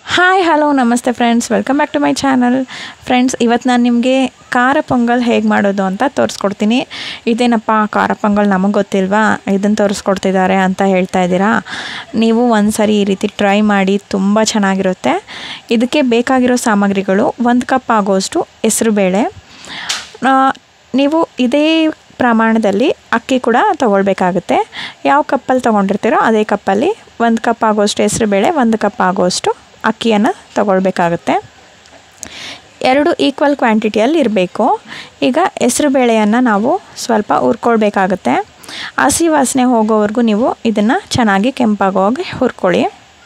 hi hello ನಮಸ್ತೆ friends welcome back to my channel friends ಇವತ್ತು ನಾನು ನಿಮಗೆ ಖಾರ ಪೊಂಗಲ್ ಹೇಗೆ ಮಾಡೋದು ಅಂತ ತೋರಿಸ್ಕೊಡ್ತೀನಿ ಇದೇನಪ್ಪ ಖಾರ ಪೊಂಗಲ್ ನಮಗೆ ಗೊತ್ತಿಲ್ವಾ ಇದನ್ನು ತೋರಿಸ್ಕೊಡ್ತಿದ್ದಾರೆ ಅಂತ ಹೇಳ್ತಾ ಇದ್ದೀರಾ ನೀವು ಒಂದು ಸರಿ ಈ ರೀತಿ ಟ್ರೈ ಮಾಡಿ ತುಂಬ ಚೆನ್ನಾಗಿರುತ್ತೆ ಇದಕ್ಕೆ ಬೇಕಾಗಿರೋ ಸಾಮಗ್ರಿಗಳು ಒಂದು ಕಪ್ ಆಗೋಷ್ಟು ಹೆಸರುಬೇಳೆ ಆ, ನೀವು ಇದೇ ಪ್ರಮಾಣದಲ್ಲಿ ಅಕ್ಕಿ ಕೂಡ ತೊಗೊಳ್ಬೇಕಾಗುತ್ತೆ ಯಾವ ಕಪ್ಪಲ್ಲಿ ತೊಗೊಂಡಿರ್ತೀರೋ ಅದೇ ಕಪ್ಪಲ್ಲಿ ಒಂದು ಕಪ್ ಆಗೋಷ್ಟು ಹೆಸರುಬೇಳೆ ಒಂದು ಕಪ್ ಆಗೋಷ್ಟು ಅಕ್ಕಿಯನ್ನು ತೊಗೊಳ್ಬೇಕಾಗುತ್ತೆ ಎರಡು ಈಕ್ವಲ್ ಕ್ವಾಂಟಿಟಿಯಲ್ಲಿ ಇರಬೇಕು ಈಗ ಹೆಸರುಬೇಳೆಯನ್ನು ನಾವು ಸ್ವಲ್ಪ ಹುರ್ಕೊಳ್ಬೇಕಾಗುತ್ತೆ ಹಸಿ ವಾಸನೆ ಹೋಗೋವರೆಗೂ ನೀವು ಇದನ್ನು ಚೆನ್ನಾಗಿ ಕೆಂಪಾಗೋಗಿ ಹುರ್ಕೊಳ್ಳಿ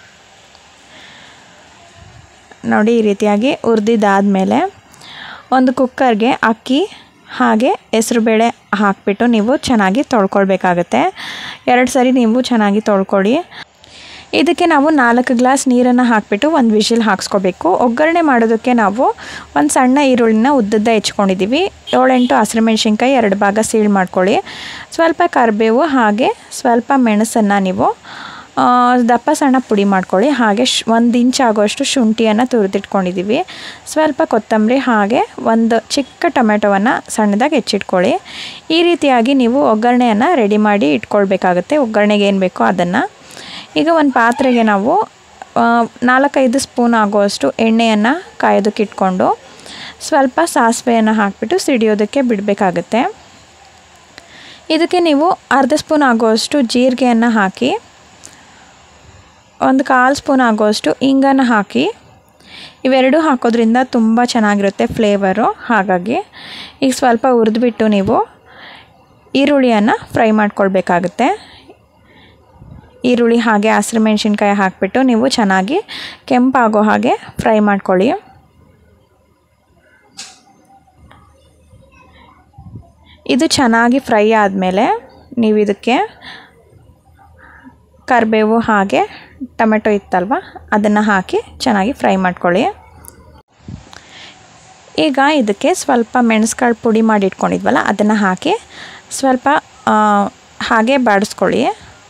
ನೋಡಿ ಈ ರೀತಿಯಾಗಿ ಹುರಿದಿದ್ದಾದಮೇಲೆ ಒಂದು ಕುಕ್ಕರ್ಗೆ ಅಕ್ಕಿ ಹಾಗೆ ಹೆಸರುಬೇಳೆ ಹಾಕಿಬಿಟ್ಟು ನೀವು ಚೆನ್ನಾಗಿ ತೊಳ್ಕೊಳ್ಬೇಕಾಗತ್ತೆ ಎರಡು ಸರಿ ನೀವು ಚೆನ್ನಾಗಿ ತೊಳ್ಕೊಳ್ಳಿ ಇದಕ್ಕೆ ನಾವು ನಾಲ್ಕು ಗ್ಲಾಸ್ ನೀರನ್ನು ಹಾಕಿಬಿಟ್ಟು ಒಂದು ವಿಷಿಲ್ ಹಾಕ್ಸ್ಕೋಬೇಕು ಒಗ್ಗರಣೆ ಮಾಡೋದಕ್ಕೆ ನಾವು ಒಂದು ಸಣ್ಣ ಈರುಳ್ಳಿನ ಉದ್ದುದ್ದ ಹೆಚ್ಕೊಂಡಿದ್ದೀವಿ ಏಳೆಂಟು ಹಸಿರು ಮೆಣಸಿನ್ಕಾಯಿ ಎರಡು ಭಾಗ ಸೀಳು ಮಾಡ್ಕೊಳ್ಳಿ ಸ್ವಲ್ಪ ಕರಿಬೇವು ಹಾಗೆ ಸ್ವಲ್ಪ ಮೆಣಸನ್ನು ನೀವು ಆ, ದಪ್ಪ ಸಣ್ಣ ಪುಡಿ ಮಾಡ್ಕೊಳ್ಳಿ ಹಾಗೆ ಶ್ ಒಂದು ಇಂಚ್ ಆಗೋಷ್ಟು ಶುಂಠಿಯನ್ನು ತುರಿದಿಟ್ಕೊಂಡಿದ್ದೀವಿ ಸ್ವಲ್ಪ ಕೊತ್ತಂಬರಿ ಹಾಗೆ ಒಂದು ಚಿಕ್ಕ ಟೊಮೆಟೊವನ್ನು ಸಣ್ಣದಾಗಿ ಹೆಚ್ಚಿಟ್ಕೊಳ್ಳಿ ಈ ರೀತಿಯಾಗಿ ನೀವು ಒಗ್ಗರಣೆಯನ್ನು ರೆಡಿ ಮಾಡಿ ಇಟ್ಕೊಳ್ಬೇಕಾಗುತ್ತೆ ಒಗ್ಗರಣೆಗೆ ಏನು ಬೇಕೋ ಅದನ್ನು ಈಗ ಒಂದು ಪಾತ್ರೆಗೆ ನಾವು ಆ, ನಾಲ್ಕೈದು ಸ್ಪೂನ್ ಆಗುವಷ್ಟು ಎಣ್ಣೆಯನ್ನು ಕಾಯೋದಕ್ಕೆ ಇಟ್ಕೊಂಡು ಸ್ವಲ್ಪ ಸಾಸಿವೆಯನ್ನು ಹಾಕಿಬಿಟ್ಟು ಸಿಡಿಯೋದಕ್ಕೆ ಬಿಡಬೇಕಾಗುತ್ತೆ ಇದಕ್ಕೆ ನೀವು ಅರ್ಧ ಸ್ಪೂನ್ ಆಗುವಷ್ಟು ಜೀರಿಗೆಯನ್ನು ಹಾಕಿ ಒಂದು ಕಾಲು ಸ್ಪೂನ್ ಆಗುವಷ್ಟು ಇಂಗನ್ನು ಹಾಕಿ ಇವೆರಡು ಹಾಕೋದ್ರಿಂದ ತುಂಬ ಚೆನ್ನಾಗಿರುತ್ತೆ ಫ್ಲೇವರು ಹಾಗಾಗಿ ಈಗ ಸ್ವಲ್ಪ ಹುರಿದ್ಬಿಟ್ಟು ನೀವು ಈರುಳ್ಳಿಯನ್ನು ಫ್ರೈ ಮಾಡ್ಕೊಳ್ಬೇಕಾಗುತ್ತೆ ಈರುಳ್ಳಿ ಹಾಗೆ ಹಸಿರು ಮೆಣಸಿನ್ಕಾಯಿ ಹಾಕಿಬಿಟ್ಟು ನೀವು ಚೆನ್ನಾಗಿ ಕೆಂಪಾಗೋ ಹಾಗೆ ಫ್ರೈ ಮಾಡ್ಕೊಳ್ಳಿ ಇದು ಚೆನ್ನಾಗಿ ಫ್ರೈ ಆದಮೇಲೆ ನೀವು ಇದಕ್ಕೆ ಕರಿಬೇವು ಹಾಗೆ ಟೊಮೆಟೊ ಇತ್ತಲ್ವ ಅದನ್ನು ಹಾಕಿ ಚೆನ್ನಾಗಿ ಫ್ರೈ ಮಾಡ್ಕೊಳ್ಳಿ ಈಗ ಇದಕ್ಕೆ ಸ್ವಲ್ಪ ಮೆಣಸ್ಕಾಳು ಪುಡಿ ಮಾಡಿ ಇಟ್ಕೊಂಡಿದ್ವಲ್ಲ ಅದನ್ನು ಹಾಕಿ ಸ್ವಲ್ಪ ಆ, ಹಾಗೆ ಬಾಡಿಸ್ಕೊಳ್ಳಿ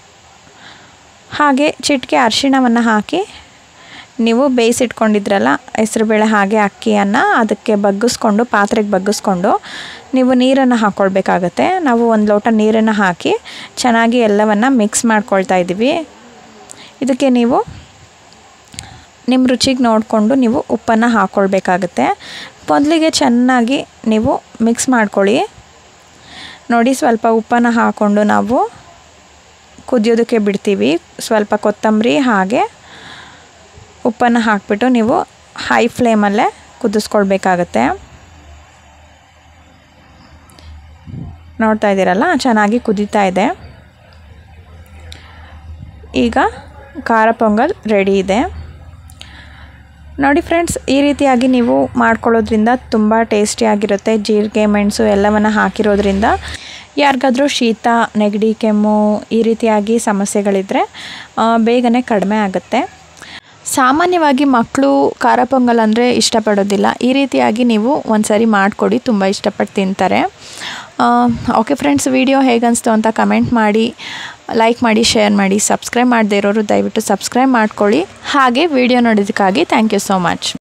ಹಾಗೆ ಚಿಟಿಕೆ ಅರಿಶಿಣವನ್ನು ಹಾಕಿ ನೀವು ಬೇಯಿಸಿಟ್ಕೊಂಡಿದ್ರಲ್ಲ ಹೆಸರುಬೇಳೆ ಹಾಗೆ ಅಕ್ಕಿಯನ್ನು ಅದಕ್ಕೆ ಬಗ್ಗಿಸ್ಕೊಂಡು ಪಾತ್ರೆಗೆ ಬಗ್ಗಿಸ್ಕೊಂಡು ನೀವು ನೀರನ್ನು ಹಾಕ್ಕೊಳ್ಬೇಕಾಗತ್ತೆ ನಾವು ಒಂದು ಲೋಟ ನೀರನ್ನು ಹಾಕಿ ಚೆನ್ನಾಗಿ ಎಲ್ಲವನ್ನು ಮಿಕ್ಸ್ ಮಾಡ್ಕೊಳ್ತಾ ಇದ್ದೀವಿ ಇದಕ್ಕೆ ನೀವು ನಿಮ್ಮ ರುಚಿಗೆ ನೋಡಿಕೊಂಡು ನೀವು ಉಪ್ಪನ್ನು ಹಾಕ್ಕೊಳ್ಬೇಕಾಗತ್ತೆ ಮೊದಲಿಗೆ ಚೆನ್ನಾಗಿ ನೀವು ಮಿಕ್ಸ್ ಮಾಡ್ಕೊಳ್ಳಿ ನೋಡಿ ಸ್ವಲ್ಪ ಉಪ್ಪನ್ನು ಹಾಕ್ಕೊಂಡು ನಾವು ಕುದಿಯೋದಕ್ಕೆ ಬಿಡ್ತೀವಿ ಸ್ವಲ್ಪ ಕೊತ್ತಂಬರಿ ಹಾಗೆ ಉಪ್ಪನ್ನು ಹಾಕಿಬಿಟ್ಟು ನೀವು ಹೈ ಫ್ಲೇಮಲ್ಲೇ ಕುದಿಸ್ಕೊಳ್ಬೇಕಾಗತ್ತೆ ನೋಡ್ತಾ ಇದ್ದೀರಲ್ಲ ಚೆನ್ನಾಗಿ ಕುದೀತಾ ಇದೆ ಈಗ ಖಾರ ಪೊಂಗಲ್ ರೆಡಿ ಇದೆ ನೋಡಿ ಫ್ರೆಂಡ್ಸ್ ಈ ರೀತಿಯಾಗಿ ನೀವು ಮಾಡ್ಕೊಳ್ಳೋದ್ರಿಂದ ತುಂಬ ಟೇಸ್ಟಿಯಾಗಿರುತ್ತೆ ಜೀರಿಗೆ ಮೆಣಸು ಎಲ್ಲವನ್ನು ಹಾಕಿರೋದ್ರಿಂದ ಯಾರಿಗಾದ್ರೂ ಶೀತ ನೆಗಡಿ ಕೆಮ್ಮು ಈ ರೀತಿಯಾಗಿ ಸಮಸ್ಯೆಗಳಿದ್ದರೆ ಆ, ಬೇಗನೆ ಕಡಿಮೆ ಆಗುತ್ತೆ ಸಾಮಾನ್ಯವಾಗಿ ಮಕ್ಕಳು ಖಾರ ಪೊಂಗಲ್ ಅಂದರೆ ಇಷ್ಟಪಡೋದಿಲ್ಲ ಈ ರೀತಿಯಾಗಿ ನೀವು ಒಂದು ಸರಿ ಮಾಡಿಕೊಡಿ ತುಂಬ ಇಷ್ಟಪಟ್ಟು ತಿಂತಾರೆ ಓಕೆ ಫ್ರೆಂಡ್ಸ್ ವಿಡಿಯೋ ಹೇಗನ್ನಿಸ್ತು ಅಂತ ಕಮೆಂಟ್ ಮಾಡಿ ಲೈಕ್ ಮಾಡಿ ಶೇರ್ ಮಾಡಿ ಸಬ್ಸ್ಕ್ರೈಬ್ ಮಾಡದೇ ಇರೋರು ದಯವಿಟ್ಟು ಸಬ್ಸ್ಕ್ರೈಬ್ ಮಾಡ್ಕೊಳ್ಳಿ ಹಾಗೆ ವಿಡಿಯೋ ನೋಡೋದಕ್ಕಾಗಿ ಥ್ಯಾಂಕ್ ಯು ಸೋ ಮಚ್